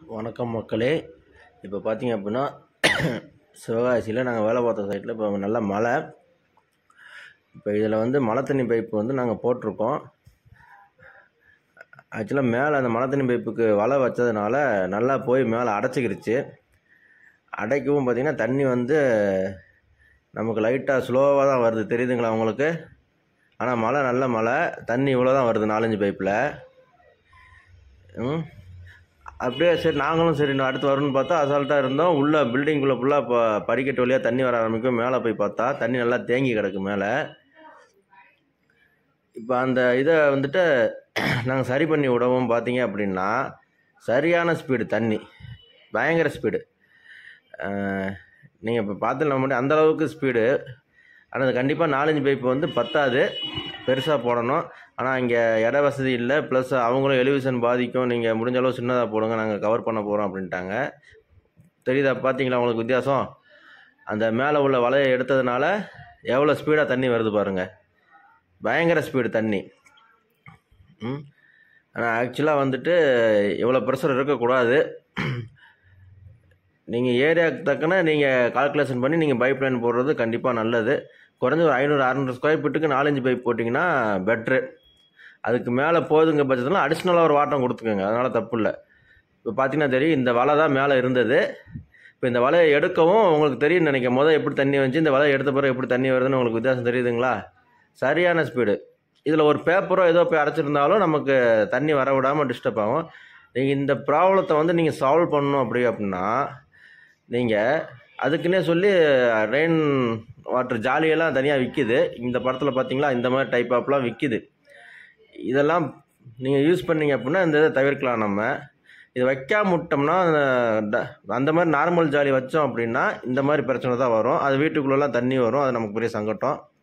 வணக்கம் மக்களே இப்போ பார்த்தீங்க அப்படின்னா சிவகாசியில் நாங்கள் வேலை பார்த்த சைட்டில் இப்போ நல்ல மழை இப்போ இதில் வந்து மழை தண்ணி பைப்பு வந்து நாங்கள் போட்டிருக்கோம் ஆக்சுவலாக மேலே அந்த மழை தண்ணி பைப்புக்கு வலை வச்சதுனால நல்லா போய் மேலே அடைச்சிக்கிருச்சு அடைக்கவும் பார்த்திங்கன்னா தண்ணி வந்து நமக்கு லைட்டாக ஸ்லோவாக தான் வருது தெரியுதுங்களா உங்களுக்கு ஆனால் மழை நல்ல மழை தண்ணி இவ்வளோ தான் வருது நாலஞ்சு பைப்பில் ம் அப்படியே சரி நாங்களும் சரி நான் அடுத்து வரும்னு பார்த்தா அசால்ட்டாக இருந்தோம் உள்ள பில்டிங்குள்ளே ஃபுல்லாக இப்போ படிக்கட்டு வழியாக தண்ணி வர ஆரம்பிக்கும் மேலே போய் பார்த்தா தண்ணி நல்லா தேங்கி கிடக்கு மேலே இப்போ அந்த இதை வந்துட்டு நாங்கள் சரி பண்ணி விடவும் பார்த்தீங்க அப்படின்னா சரியான ஸ்பீடு தண்ணி பயங்கர ஸ்பீடு நீங்கள் இப்போ பார்த்து நம்ம அந்த அளவுக்கு ஸ்பீடு ஆனால் அது கண்டிப்பாக நாலஞ்சு பைப்பு வந்து பத்தாது பெருசாக போடணும் ஆனால் இங்கே இட வசதி இல்லை ப்ளஸ் அவங்களும் எலிவேஷன் பாதிக்கும் நீங்கள் முடிஞ்ச அளவு சின்னதாக போடுங்க நாங்கள் கவர் பண்ண போகிறோம் அப்படின்ட்டாங்க தெரியுதா பார்த்தீங்களா உங்களுக்கு வித்தியாசம் அந்த மேலே உள்ள வலையை எடுத்ததுனால எவ்வளோ ஸ்பீடாக தண்ணி வருது பாருங்கள் பயங்கர ஸ்பீடு தண்ணி ம் ஆனால் ஆக்சுவலாக வந்துட்டு இவ்வளோ ப்ரெஷர் இருக்கக்கூடாது நீங்கள் ஏரியாவுக்கு தக்கன நீங்கள் கால்குலேஷன் பண்ணி நீங்கள் பைப் லைன் போடுறது கண்டிப்பாக நல்லது குறைஞ்ச ஒரு ஐநூறு அறநூறு ஸ்கொயர் ஃபீட்டுக்கு நாலஞ்சு பைப் போட்டிங்கன்னா பெட்ரு அதுக்கு மேலே போதுங்க பட்சத்தில் அடிஷ்னலாக ஒரு வாட்டம் கொடுத்துக்கோங்க அதனால் தப்பு இல்லை இப்போ பார்த்தீங்கன்னா தெரியும் இந்த வலை தான் மேலே இருந்தது இப்போ இந்த வலையை எடுக்கவும் உங்களுக்கு தெரியும் நினைக்கிறேன் முதல் எப்படி தண்ணி வந்துச்சு இந்த வலையை எடுத்த பிறகு எப்படி தண்ணி வருதுன்னு உங்களுக்கு வித்தியாசம் தெரியுதுங்களா சரியான ஸ்பீடு இதில் ஒரு பேப்பரோ ஏதோ போய் அடைச்சிருந்தாலும் நமக்கு தண்ணி வர விடாமல் டிஸ்டர்ப் ஆகும் நீங்கள் இந்த ப்ராப்ளத்தை வந்து நீங்கள் சால்வ் பண்ணணும் அப்படி அப்படின்னா நீங்கள் அதுக்குன்னே சொல்லி ரெயின் வாட்டர் ஜாலியெல்லாம் தனியாக விற்கிது இந்த படத்தில் பார்த்தீங்களா இந்த மாதிரி டைப் ஆப்லாம் விற்கிது இதெல்லாம் நீங்கள் யூஸ் பண்ணீங்க அப்படின்னா இந்த இதை தவிர்க்கலாம் நம்ம இது வைக்காம விட்டோம்னா அந்த- அந்த மாதிரி நார்மல் ஜாலி வச்சோம் அப்படின்னா இந்த மாதிரி பிரச்சனை தான் வரும் அது வீட்டுக்குள்ளெல்லாம் தண்ணி வரும் அது நமக்கு பெரிய சங்கடம்